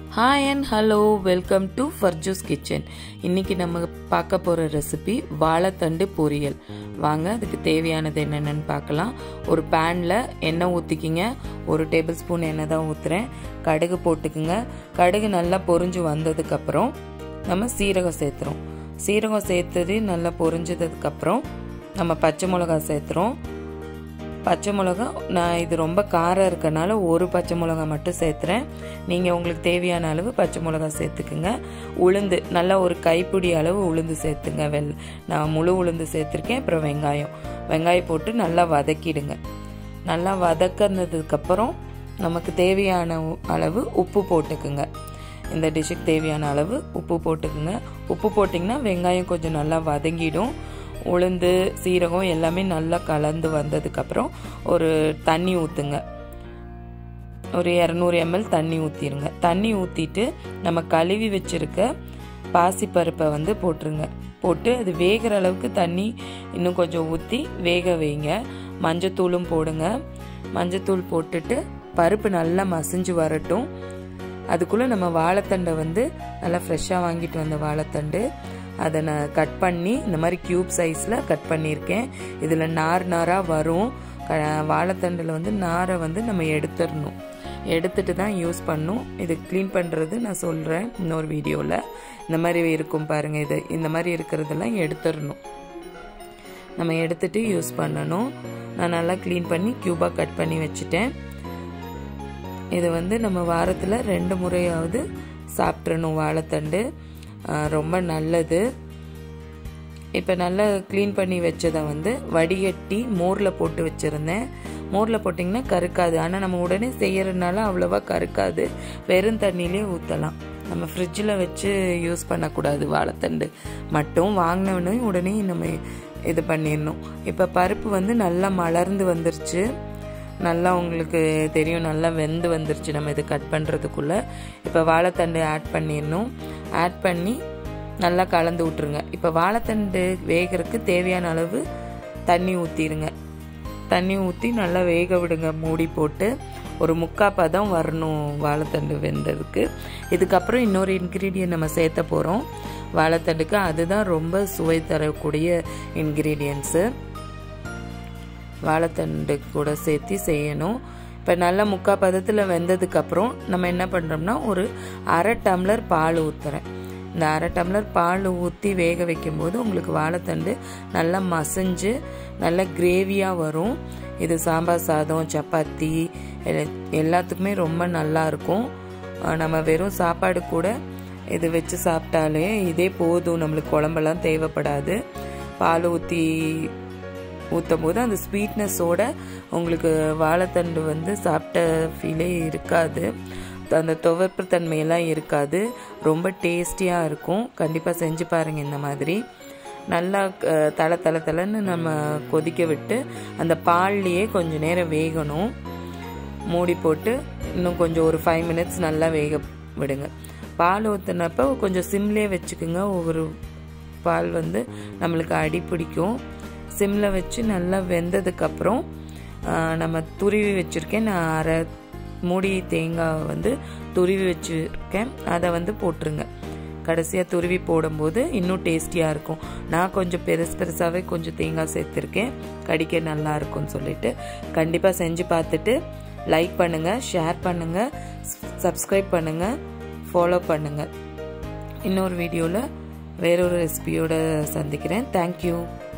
hi and hello welcome to Farju's kitchen இன்னைக்கு நம்ம பார்க்க போகிற ரெசிபி வாழைத்தண்டு பொரியல் வாங்க அதுக்கு தேவையானது என்னென்னு பார்க்கலாம் ஒரு பேனில் எண்ணெய் ஊற்றிக்கிங்க ஒரு டேபிள் ஸ்பூன் எண்ணெய் தான் ஊற்றுறேன் கடுகு போட்டுக்குங்க கடுகு நல்லா பொரிஞ்சு வந்ததுக்கப்புறம் நம்ம சீரகம் சேர்த்துறோம் சீரகம் சேர்த்தது நல்லா பொரிஞ்சதுக்கப்புறம் நம்ம பச்சை மிளகா சேர்த்துறோம் பச்சை மிளகா நான் இது ரொம்ப காரம் இருக்கனால ஒரு பச்சை மிளகா மட்டும் சேர்த்துறேன் நீங்கள் உங்களுக்கு தேவையான அளவு பச்சை மிளகா சேர்த்துக்குங்க உளுந்து நல்லா ஒரு கைப்பிடி அளவு உளுந்து சேர்த்துங்க வெள் நான் முழு உளுந்து சேர்த்துருக்கேன் அப்புறம் வெங்காயம் வெங்காயம் போட்டு நல்லா வதக்கிடுங்க நல்லா வதக்கினதுக்கப்புறம் நமக்கு தேவையான அளவு உப்பு போட்டுக்குங்க இந்த டிஷ்ஷுக்கு தேவையான அளவு உப்பு போட்டுக்குங்க உப்பு போட்டிங்கன்னா வெங்காயம் கொஞ்சம் நல்லா வதங்கிடும் உளுந்து சீரகம் எல்லாமே நல்லா கலந்து வந்ததுக்கப்புறம் ஒரு தண்ணி ஊற்றுங்க ஒரு இரநூறு எம்எல் தண்ணி ஊற்றிடுங்க தண்ணி ஊற்றிட்டு நம்ம கழுவி வச்சுருக்க பாசிப்பருப்பை வந்து போட்டுருங்க போட்டு அது வேகிற அளவுக்கு தண்ணி இன்னும் கொஞ்சம் ஊற்றி வேக வைங்க மஞ்சத்தூளும் போடுங்க மஞ்சத்தூள் போட்டுட்டு பருப்பு நல்லா மசிஞ்சு வரட்டும் அதுக்குள்ளே நம்ம வாழைத்தண்டை வந்து நல்லா ஃப்ரெஷ்ஷாக வாங்கிட்டு வந்த வாழைத்தண்டு அதை நான் கட் பண்ணி இந்த மாதிரி க்யூப் சைஸில் கட் பண்ணியிருக்கேன் இதில் நார் நாராக வரும் வாழைத்தண்டில் வந்து நாரை வந்து நம்ம எடுத்துடணும் எடுத்துட்டு தான் யூஸ் பண்ணும் இது க்ளீன் பண்ணுறது நான் சொல்கிறேன் இன்னொரு வீடியோவில் இந்த மாதிரி இருக்கும் பாருங்கள் இது இந்த மாதிரி இருக்கிறதெல்லாம் எடுத்துடணும் நம்ம எடுத்துட்டு யூஸ் பண்ணணும் நான் நல்லா க்ளீன் பண்ணி க்யூபாக கட் பண்ணி வச்சுட்டேன் இது வந்து நம்ம வாரத்தில் ரெண்டு முறையாவது சாப்பிட்றணும் வாழைத்தண்டு ரொம்ப நல்லது இப்போ நல்லா க்ளீன் பண்ணி வச்சதை வந்து வடிகட்டி மோரில் போட்டு வச்சுருந்தேன் மோரில் போட்டிங்கன்னா கருக்காது ஆனால் நம்ம உடனே செய்யறதுனால அவ்வளோவா கருக்காது வெறும் தண்ணியிலே ஊற்றலாம் நம்ம ஃப்ரிட்ஜில் வச்சு யூஸ் பண்ணக்கூடாது வாழைத்தண்டு மட்டும் வாங்கினவனே உடனே நம்ம இது பண்ணிடணும் இப்போ பருப்பு வந்து நல்லா மலர்ந்து வந்துருச்சு நல்லா உங்களுக்கு தெரியும் நல்லா வெந்து வந்துருச்சு நம்ம இது கட் பண்ணுறதுக்குள்ளே இப்போ வாழைத்தண்டு ஆட் பண்ணிடணும் ஆட் பண்ணி நல்லா கலந்து விட்ருங்க இப்போ வாழைத்தண்டு வேகிறதுக்கு தேவையான அளவு தண்ணி ஊற்றிடுங்க தண்ணி ஊற்றி நல்லா வேக விடுங்க மூடி போட்டு ஒரு முக்கா பதம் வரணும் வாழைத்தண்டு வெந்ததுக்கு இதுக்கப்புறம் இன்னொரு இன்க்ரீடியன்ட் நம்ம சேர்த்த போகிறோம் வாழைத்தண்டுக்கு அதுதான் ரொம்ப சுவை தரக்கூடிய இன்க்ரீடியன்ஸு வாழைத்தண்டு கூட சேர்த்து செய்யணும் இப்போ நல்லா முக்கா பதத்தில் வெந்ததுக்கப்புறம் நம்ம என்ன பண்ணுறோம்னா ஒரு அரை டம்ளர் பால் ஊற்றுறேன் இந்த அரை டம்ளர் பால் ஊற்றி வேக வைக்கும்போது உங்களுக்கு வாழைத்தண்டு நல்லா மசஞ்சு நல்லா கிரேவியாக வரும் இது சாம்பார் சாதம் சப்பாத்தி எல்லாத்துக்குமே ரொம்ப நல்லா இருக்கும் நம்ம வெறும் சாப்பாடு கூட இது வச்சு சாப்பிட்டாலே இதே போதும் நம்மளுக்கு குழம்பெல்லாம் தேவைப்படாது பால் ஊற்றி ஊற்றும் போது அந்த ஸ்வீட்னஸோட உங்களுக்கு வாழைத்தண்டு வந்து சாப்பிட்ட ஃபீலே இருக்காது அந்த துவர்ப்பு தன்மையெல்லாம் இருக்காது ரொம்ப டேஸ்டியாக இருக்கும் கண்டிப்பாக செஞ்சு பாருங்கள் இந்த மாதிரி நல்லா தலை தலை தலைன்னு நம்ம கொதிக்க விட்டு அந்த பால்லையே கொஞ்சம் நேரம் வேகணும் மூடி போட்டு இன்னும் கொஞ்சம் ஒரு ஃபைவ் மினிட்ஸ் நல்லா வேக விடுங்க பால் ஊற்றினப்போ கொஞ்சம் சிம்லேயே வச்சுக்கோங்க ஒவ்வொரு பால் வந்து நம்மளுக்கு அடி பிடிக்கும் சிம்மில் வச்சு நல்லா வெந்ததுக்கப்புறம் நம்ம துருவி வச்சுருக்கேன் நான் அரை மூடி தேங்காய் வந்து துருவி வச்சுருக்கேன் அதை வந்து போட்டுருங்க கடைசியாக துருவி போடும்போது இன்னும் டேஸ்டியாக இருக்கும் நான் கொஞ்சம் பெருசு பெருசாகவே கொஞ்சம் தேங்காய் சேர்த்துருக்கேன் கடிக்க நல்லா இருக்கும்னு சொல்லிட்டு கண்டிப்பாக செஞ்சு பார்த்துட்டு லைக் பண்ணுங்கள் ஷேர் பண்ணுங்கள் சப்ஸ்கிரைப் பண்ணுங்கள் ஃபாலோ பண்ணுங்கள் இன்னொரு வீடியோவில் வேறொரு ரெசிபியோட சந்திக்கிறேன் தேங்க்யூ